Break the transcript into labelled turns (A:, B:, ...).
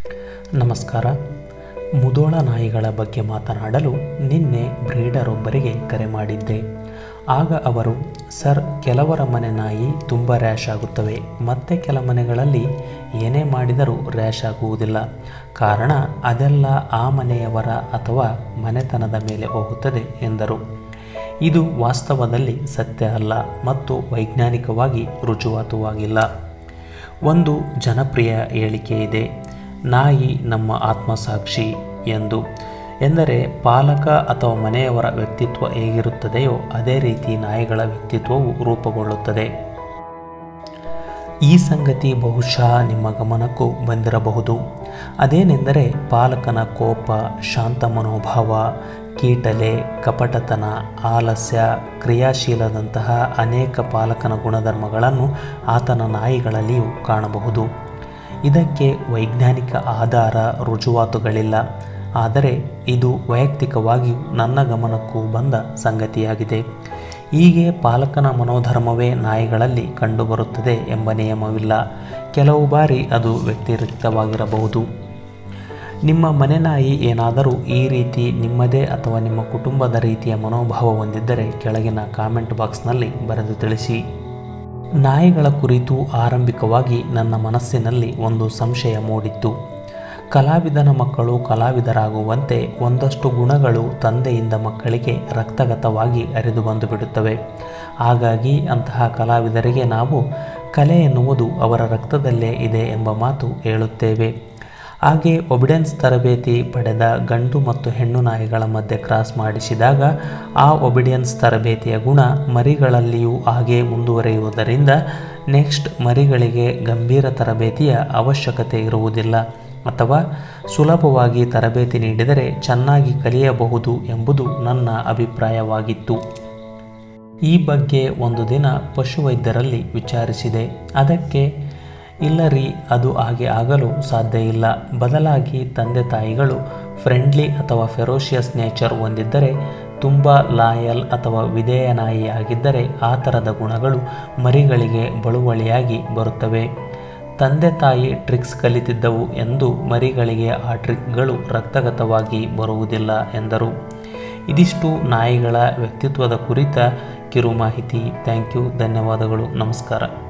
A: ನಮಸ್ಕಾರ ಮುದೋಳ ನಾಯಿಗಳ ಬಗ್ಗೆ ಮಾತನಾಡಲು ನಿನ್ನೆ ಬ್ರೀಡರೊಬ್ಬರಿಗೆ ಕರೆ ಮಾಡಿದ್ದೆ ಆಗ ಅವರು ಸರ್ ಕೆಲವರ ಮನೆ ನಾಯಿ ತುಂಬ ರ್ಯಾಶ್ ಆಗುತ್ತವೆ ಮತ್ತೆ ಕೆಲ ಮನೆಗಳಲ್ಲಿ ಏನೇ ಮಾಡಿದರೂ ರ್ಯಾಶ್ ಆಗುವುದಿಲ್ಲ ಕಾರಣ ಅದೆಲ್ಲ ಆ ಮನೆಯವರ ಅಥವಾ ಮನೆತನದ ಮೇಲೆ ಹೋಗುತ್ತದೆ ಎಂದರು ಇದು ವಾಸ್ತವದಲ್ಲಿ ಸತ್ಯ ಅಲ್ಲ ಮತ್ತು ವೈಜ್ಞಾನಿಕವಾಗಿ ರುಜುವಾತುವಾಗಿಲ್ಲ ಒಂದು ಜನಪ್ರಿಯ ಹೇಳಿಕೆ ಇದೆ ನಾಯಿ ನಮ್ಮ ಆತ್ಮಸಾಕ್ಷಿ ಎಂದು ಎಂದರೆ ಪಾಲಕ ಅಥವಾ ಮನೆಯವರ ವ್ಯಕ್ತಿತ್ವ ಹೇಗಿರುತ್ತದೆಯೋ ಅದೇ ರೀತಿ ನಾಯಿಗಳ ವ್ಯಕ್ತಿತ್ವವು ರೂಪುಗೊಳ್ಳುತ್ತದೆ ಈ ಸಂಗತಿ ಬಹುಶಃ ನಿಮ್ಮ ಗಮನಕ್ಕೂ ಬಂದಿರಬಹುದು ಅದೇನೆಂದರೆ ಪಾಲಕನ ಕೋಪ ಶಾಂತ ಮನೋಭಾವ ಕೀಟಲೆ ಕಪಟತನ ಆಲಸ್ಯ ಕ್ರಿಯಾಶೀಲದಂತಹ ಅನೇಕ ಪಾಲಕನ ಗುಣಧರ್ಮಗಳನ್ನು ಆತನ ನಾಯಿಗಳಲ್ಲಿಯೂ ಕಾಣಬಹುದು ಇದಕ್ಕೆ ವೈಜ್ಞಾನಿಕ ಆಧಾರ ರುಜುವಾತುಗಳಿಲ್ಲ ಆದರೆ ಇದು ವೈಯಕ್ತಿಕವಾಗಿಯೂ ನನ್ನ ಗಮನಕ್ಕೂ ಬಂದ ಸಂಗತಿಯಾಗಿದೆ ಹೀಗೆ ಪಾಲಕನ ಮನೋಧರ್ಮವೇ ನಾಯಿಗಳಲ್ಲಿ ಕಂಡುಬರುತ್ತದೆ ಎಂಬ ನಿಯಮವಿಲ್ಲ ಕೆಲವು ಬಾರಿ ಅದು ವ್ಯತಿರಿಕ್ತವಾಗಿರಬಹುದು ನಿಮ್ಮ ಮನೆ ನಾಯಿ ಏನಾದರೂ ಈ ರೀತಿ ನಿಮ್ಮದೇ ಅಥವಾ ನಿಮ್ಮ ಕುಟುಂಬದ ರೀತಿಯ ಮನೋಭಾವ ಹೊಂದಿದ್ದರೆ ಕೆಳಗಿನ ಕಾಮೆಂಟ್ ಬಾಕ್ಸ್ನಲ್ಲಿ ಬರೆದು ತಿಳಿಸಿ ನಾಯಿಗಳ ಕುರಿತು ಆರಂಭಿಕವಾಗಿ ನನ್ನ ಮನಸ್ಸಿನಲ್ಲಿ ಒಂದು ಸಂಶಯ ಮೂಡಿತ್ತು ಕಲಾವಿದನ ಮಕ್ಕಳು ಕಲಾವಿದರಾಗುವಂತೆ ಒಂದಷ್ಟು ಗುಣಗಳು ತಂದೆಯಿಂದ ಮಕ್ಕಳಿಗೆ ರಕ್ತಗತವಾಗಿ ಹರಿದು ಬಂದು ಬಿಡುತ್ತವೆ ಹಾಗಾಗಿ ಅಂತಹ ಕಲಾವಿದರಿಗೆ ನಾವು ಕಲೆ ಎನ್ನುವುದು ಅವರ ರಕ್ತದಲ್ಲೇ ಇದೆ ಎಂಬ ಮಾತು ಹೇಳುತ್ತೇವೆ ಹಾಗೆ ಒಬಿಡೆನ್ಸ್ ತರಬೇತಿ ಪಡೆದ ಗಂಡು ಮತ್ತು ಹೆಣ್ಣು ನಾಯಿಗಳ ಮಧ್ಯೆ ಕ್ರಾಸ್ ಮಾಡಿಸಿದಾಗ ಆ ಒಬಿಡಿಯನ್ಸ್ ತರಬೇತಿಯ ಗುಣ ಮರಿಗಳಲ್ಲಿಯೂ ಹಾಗೆ ಮುಂದುವರಿಯುವುದರಿಂದ ನೆಕ್ಸ್ಟ್ ಮರಿಗಳಿಗೆ ಗಂಭೀರ ತರಬೇತಿಯ ಅವಶ್ಯಕತೆ ಇರುವುದಿಲ್ಲ ಅಥವಾ ಸುಲಭವಾಗಿ ತರಬೇತಿ ನೀಡಿದರೆ ಚೆನ್ನಾಗಿ ಕಲಿಯಬಹುದು ಎಂಬುದು ನನ್ನ ಅಭಿಪ್ರಾಯವಾಗಿತ್ತು ಈ ಬಗ್ಗೆ ಒಂದು ದಿನ ಪಶುವೈದ್ಯರಲ್ಲಿ ವಿಚಾರಿಸಿದೆ ಅದಕ್ಕೆ ಇಲ್ಲ ರೀ ಅದು ಹಾಗೆ ಆಗಲು ಸಾಧ್ಯ ಇಲ್ಲ ಬದಲಾಗಿ ತಂದೆ ತಾಯಿಗಳು ಫ್ರೆಂಡ್ಲಿ ಅಥವಾ ಫೆರೋಷಿಯಸ್ ನೇಚರ್ ಹೊಂದಿದ್ದರೆ ತುಂಬ ಲಾಯಲ್ ಅಥವಾ ವಿಧೇಯ ನಾಯಿಯಾಗಿದ್ದರೆ ಆ ಥರದ ಗುಣಗಳು ಮರಿಗಳಿಗೆ ಬಳುವಳಿಯಾಗಿ ಬರುತ್ತವೆ ತಂದೆ ತಾಯಿ ಟ್ರಿಕ್ಸ್ ಕಲಿತಿದ್ದವು ಎಂದು ಮರಿಗಳಿಗೆ ಆ ಟ್ರಿಕ್ಗಳು ರಕ್ತಗತವಾಗಿ ಬರುವುದಿಲ್ಲ ಎಂದರು ಇದಿಷ್ಟು ನಾಯಿಗಳ ವ್ಯಕ್ತಿತ್ವದ ಕುರಿತ ಕಿರು ಮಾಹಿತಿ ಥ್ಯಾಂಕ್ ಯು ಧನ್ಯವಾದಗಳು ನಮಸ್ಕಾರ